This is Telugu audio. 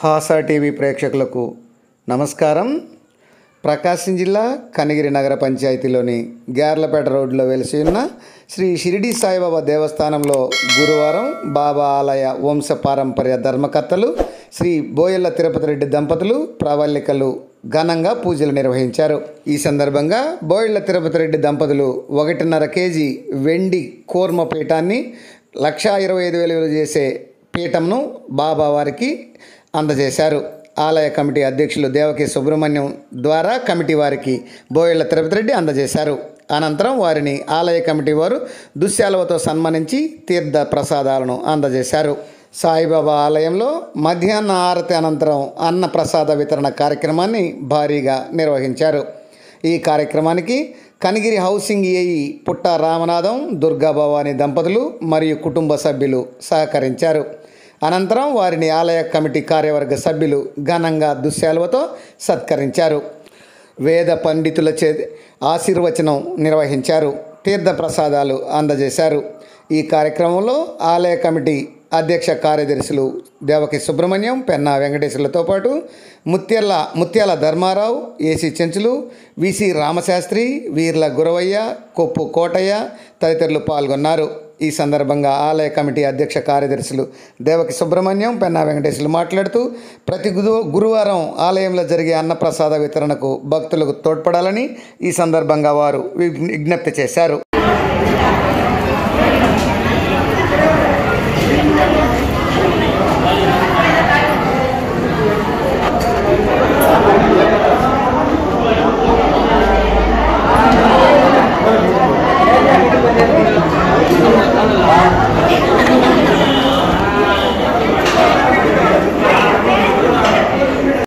హాసా టీవీ ప్రేక్షకులకు నమస్కారం ప్రకాశం జిల్లా కనిగిరి నగర పంచాయతీలోని గ్యార్లపేట రోడ్లో వెలిసి ఉన్న శ్రీ షిరిడి సాయిబాబా దేవస్థానంలో గురువారం బాబా ఆలయ వంశ పారంపర్య ధర్మకర్తలు శ్రీ బోయల్ల తిరుపతి రెడ్డి దంపతులు ప్రావల్లికలు ఘనంగా పూజలు నిర్వహించారు ఈ సందర్భంగా బోయళ్ళ తిరుపతి రెడ్డి దంపతులు ఒకటిన్నర కేజీ వెండి కూర్మ పీఠాన్ని లక్షా ఇరవై ఐదు వేలు విలువ చేసే పీఠంను బాబా వారికి అందజేశారు ఆలయ కమిటీ అధ్యక్షులు దేవకి సుబ్రహ్మణ్యం ద్వారా కమిటీ వారికి బోయళ్ళ తిరుపతి రెడ్డి అందజేశారు అనంతరం వారిని ఆలయ కమిటీ వారు దుశ్శాలువతో సన్మానించి తీర్థ ప్రసాదాలను అందజేశారు సాయిబాబా ఆలయంలో మధ్యాహ్న ఆరతి అనంతరం అన్న ప్రసాద వితరణ కార్యక్రమాన్ని భారీగా నిర్వహించారు ఈ కార్యక్రమానికి కనిగిరి హౌసింగ్ ఏఈ పుట్ట రామనాథం దుర్గా భవాని దంపతులు మరియు కుటుంబ సభ్యులు సహకరించారు అనంతరం వారిని ఆలయ కమిటీ కార్యవర్గ సభ్యులు ఘనంగా దుశ్శాలువతో సత్కరించారు వేద పండితుల చే ఆశీర్వచనం నిర్వహించారు తీర్థ ప్రసాదాలు అందజేశారు ఈ కార్యక్రమంలో ఆలయ కమిటీ అధ్యక్ష కార్యదర్శులు దేవకి సుబ్రహ్మణ్యం పెన్నా వెంకటేశ్వర్లతో పాటు ముత్యాల ముత్యాల ధర్మారావు ఏసీ చెంచులు విసి రామశాస్త్రి వీర్ల గురవయ్య కొప్పు కోటయ్య తదితరులు పాల్గొన్నారు ఈ సందర్భంగా ఆలయ కమిటీ అధ్యక్ష కార్యదర్శులు దేవకి సుబ్రహ్మణ్యం పెన్నా వెంకటేశ్వర్లు మాట్లాడుతూ ప్రతి గురు గురువారం ఆలయంలో జరిగే అన్నప్రసాద వితరణకు భక్తులకు తోడ్పడాలని ఈ సందర్భంగా వారు విజ్ఞ- విజ్ఞప్తి చేశారు